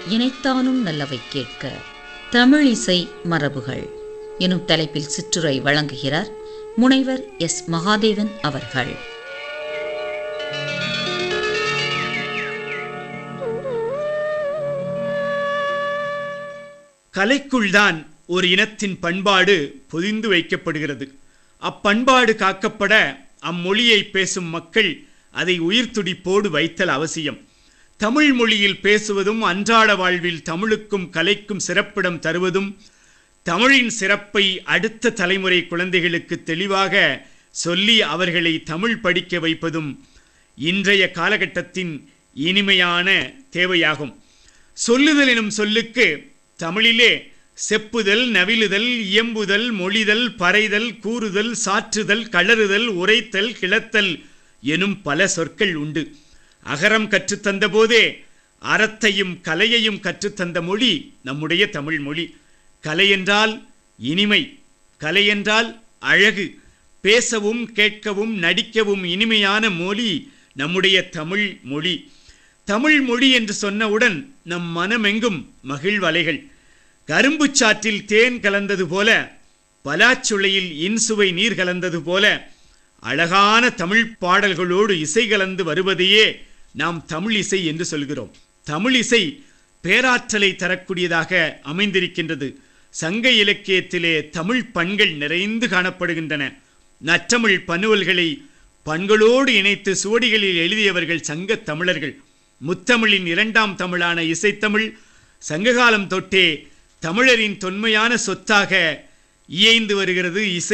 இணைத்தானும் நல்லவை கேட்க தமிழ் இசை மரபுகள் எனும் தலைப்பில் சிற்றுரை வழங்குகிறார் முனைவர் எஸ் மகாதேவன் அவர்கள் கலைக்குள்தான் ஒரு இனத்தின் பண்பாடு பொதிந்து வைக்கப்படுகிறது அப்பண்பாடு காக்கப்பட அம்மொழியை பேசும் மக்கள் அதை உயிர்த்துடிப்போடு வைத்தல் அவசியம் தமிழ் மொழியில் பேசுவதும் அன்றாட வாழ்வில் தமிழுக்கும் கலைக்கும் சிறப்பிடம் தருவதும் தமிழின் சிறப்பை அடுத்த தலைமுறை குழந்தைகளுக்கு தெளிவாக சொல்லி அவர்களை தமிழ் படிக்க வைப்பதும் இன்றைய காலகட்டத்தின் இனிமையான தேவையாகும் சொல்லுதல் எனும் சொல்லுக்கு தமிழிலே செப்புதல் நவிலுதல் இயம்புதல் மொழிதல் பறைதல் கூறுதல் சாற்றுதல் கலறுதல் உரைத்தல் கிளத்தல் எனும் பல சொற்கள் உண்டு அகரம் கற்றுத்தந்த போதே அறத்தையும் கலையையும் கற்றுத்தந்த மொழி நம்முடைய தமிழ் மொழி கலை என்றால் இனிமை கலை என்றால் அழகு பேசவும் கேட்கவும் நடிக்கவும் இனிமையான மொழி நம்முடைய தமிழ் மொழி தமிழ் மொழி என்று சொன்னவுடன் நம் மனமெங்கும் மகிழ்வலைகள் கரும்புச் சாற்றில் தேன் கலந்தது போல பலாச்சுளையில் இன்சுவை நீர் கலந்தது போல அழகான தமிழ் பாடல்களோடு இசை கலந்து வருவதையே நாம் தமிழ் இசை என்று சொல்கிறோம் தமிழ் இசை பேராற்றலை தரக்கூடியதாக அமைந்திருக்கின்றது சங்க இலக்கியத்திலே தமிழ் பண்கள் நிறைந்து காணப்படுகின்றன நற்றமிழ் பனுவல்களை பண்களோடு இணைத்து சுவடிகளில் எழுதியவர்கள் சங்க தமிழர்கள் முத்தமிழின் இரண்டாம் தமிழான இசைத்தமிழ் சங்ககாலம் தொட்டே தமிழரின் தொன்மையான சொத்தாக இயைந்து வருகிறது இசை